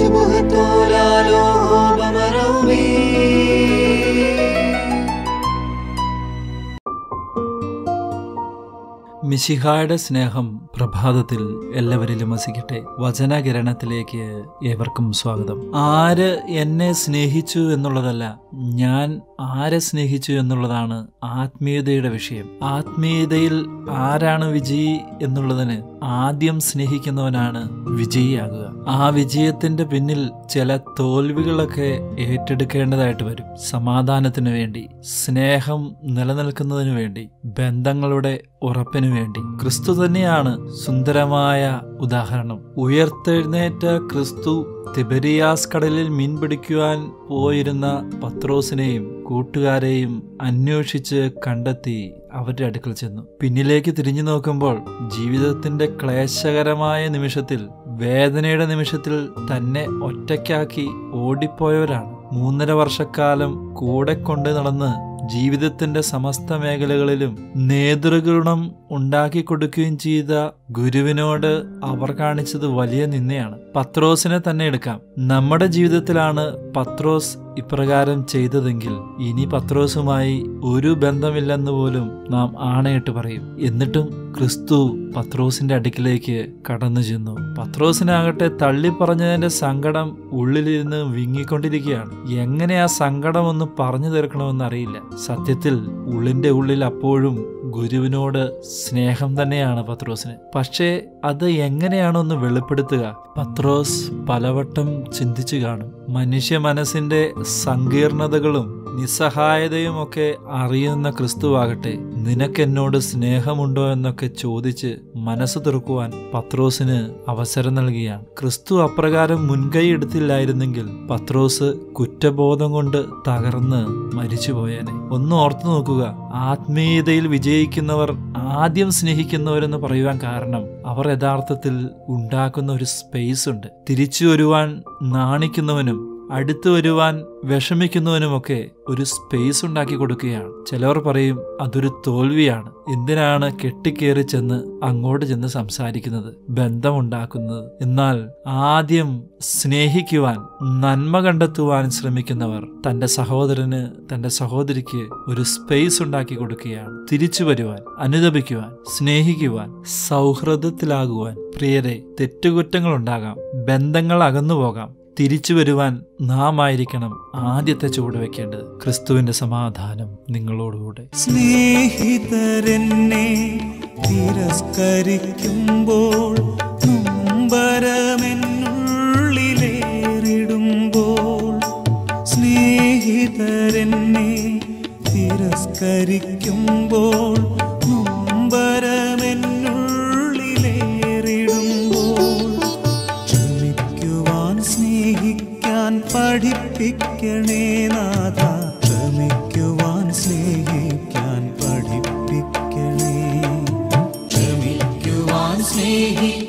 شبهة لا لوب مروي മിശിഹായുടെ സ്നേഹം പ്രഭാതത്തിൽ എല്ലാവരിലും വസിക്കട്ടെ വചനകിരണത്തിലേക്ക് ഏവർക്കും സ്വാഗതം ആര് എന്നെ സ്നേഹിച്ചു എന്നുള്ളതല്ല ഞാൻ ആരെ സ്നേഹിച്ചു എന്നുള്ളതാണ് ആത്മീയതയുടെ വിഷയം ആത്മീയതയിൽ ആരാണ് വിജയി എന്നുള്ളതിന് ആദ്യം സ്നേഹിക്കുന്നവനാണ് വിജയിയാകുക ആ വിജയത്തിന്റെ പിന്നിൽ ചില തോൽവികളൊക്കെ ഏറ്റെടുക്കേണ്ടതായിട്ട് വരും സമാധാനത്തിനു വേണ്ടി സ്നേഹം നിലനിൽക്കുന്നതിനു വേണ്ടി ബന്ധങ്ങളുടെ ഉറപ്പിനു വേണ്ടി ക്രിസ്തു തന്നെയാണ് സുന്ദരമായ ഉദാഹരണം ഉയർത്തെഴുന്നേറ്റ ക്രിസ്തു തിബരിയാസ് കടലിൽ മീൻ പിടിക്കുവാൻ പോയിരുന്ന പത്രോസിനെയും കൂട്ടുകാരെയും അന്വേഷിച്ച് കണ്ടെത്തി അവരുടെ അടുക്കൽ ചെന്നു പിന്നിലേക്ക് തിരിഞ്ഞു നോക്കുമ്പോൾ ജീവിതത്തിന്റെ ക്ലേശകരമായ നിമിഷത്തിൽ വേദനയുടെ നിമിഷത്തിൽ തന്നെ ഒറ്റയ്ക്കാക്കി ഓടിപ്പോയവരാണ് മൂന്നര വർഷക്കാലം കൂടെ കൊണ്ട് നടന്ന് ജീവിതത്തിന്റെ സമസ്ത മേഖലകളിലും നേതൃഗുണം ഉണ്ടാക്കി കൊടുക്കുകയും ചെയ്ത ഗുരുവിനോട് അവർ കാണിച്ചത് വലിയ നിന്നയാണ് പത്രോസിനെ തന്നെ എടുക്കാം നമ്മുടെ ജീവിതത്തിലാണ് പത്രോസ് ഇപ്രകാരം ചെയ്തതെങ്കിൽ ഇനി പത്രോസുമായി ഒരു ബന്ധമില്ലെന്ന് പോലും നാം ആണയിട്ട് പറയും എന്നിട്ടും ക്രിസ്തു പത്രോസിന്റെ അടുക്കിലേക്ക് കടന്നു ചെന്നു പത്രോസിനാകട്ടെ തള്ളി പറഞ്ഞതിന്റെ സങ്കടം ഉള്ളിലിരുന്ന് വിങ്ങിക്കൊണ്ടിരിക്കുകയാണ് എങ്ങനെ ആ സങ്കടം ഒന്ന് പറഞ്ഞു തീർക്കണമെന്ന് അറിയില്ല സത്യത്തിൽ ഉള്ളിന്റെ ഉള്ളിൽ അപ്പോഴും ഗുരുവിനോട് സ്നേഹം തന്നെയാണ് പത്രോസിന് പക്ഷേ അത് എങ്ങനെയാണൊന്ന് വെളിപ്പെടുത്തുക പത്രോസ് പലവട്ടം ചിന്തിച്ചു കാണും മനുഷ്യ മനസ്സിന്റെ സങ്കീർണതകളും നിസ്സഹായതയും ഒക്കെ അറിയുന്ന ക്രിസ്തുവാകട്ടെ നിനക്കെന്നോട് സ്നേഹമുണ്ടോ എന്നൊക്കെ ചോദിച്ച് മനസ്സ് തുറക്കുവാൻ പത്രോസിന് അവസരം നൽകിയാണ് ക്രിസ്തു അപ്രകാരം മുൻകൈ എടുത്തില്ലായിരുന്നെങ്കിൽ പത്രോസ് കുറ്റബോധം കൊണ്ട് തകർന്ന് മരിച്ചുപോയേനെ ഒന്ന് ഓർത്തു നോക്കുക ആത്മീയതയിൽ വിജയിക്കുന്നവർ ആദ്യം സ്നേഹിക്കുന്നവരെന്ന് പറയുവാൻ കാരണം അവർ യഥാർത്ഥത്തിൽ ഉണ്ടാക്കുന്ന ഒരു സ്പേസ് ഉണ്ട് തിരിച്ചു വരുവാൻ നാണിക്കുന്നവനും അടുത്തു വരുവാൻ വിഷമിക്കുന്നവനുമൊക്കെ ഒരു സ്പേസ് ഉണ്ടാക്കി കൊടുക്കുകയാണ് ചിലവർ പറയും അതൊരു തോൽവിയാണ് എന്തിനാണ് കെട്ടിക്കേറി ചെന്ന് അങ്ങോട്ട് ചെന്ന് സംസാരിക്കുന്നത് ബന്ധമുണ്ടാക്കുന്നത് എന്നാൽ ആദ്യം സ്നേഹിക്കുവാൻ നന്മ കണ്ടെത്തുവാൻ ശ്രമിക്കുന്നവർ തന്റെ സഹോദരന് തന്റെ സഹോദരിക്ക് ഒരു സ്പേസ് ഉണ്ടാക്കി കൊടുക്കുകയാണ് തിരിച്ചു വരുവാൻ അനുദപിക്കുവാൻ സ്നേഹിക്കുവാൻ സൗഹൃദത്തിലാകുവാൻ പ്രിയരെ തെറ്റുകുറ്റങ്ങൾ ഉണ്ടാകാം ബന്ധങ്ങൾ അകന്നു പോകാം തിരിച്ചു വരുവാൻ നാം ആയിരിക്കണം ആദ്യത്തെ ചുവട് വെക്കേണ്ടത് ക്രിസ്തുവിന്റെ സമാധാനം നിങ്ങളോടുകൂടെ സ്നേഹിതരെന്നെ തിരസ്കരിക്കുമ്പോൾ നൊമ്പരമെന്നുള്ളിലേറിടുമ്പോൾ സ്നേഹിതരെന്നെ തിരസ്കരിക്കുമ്പോൾ നൊമ്പരമെന്നുള്ളിലേറിടുമ്പോൾ ക്ഷമിക്കുവാൻ സ്നേഹിക്കാൻ പഠിപ്പിക്കണേ നാഥ ക്ഷമിക്കുവാൻ സ്നേഹിക്കാൻ പഠിപ്പിക്കണേ ക്ഷമിക്കുവാൻ സ്നേഹിക്കാൻ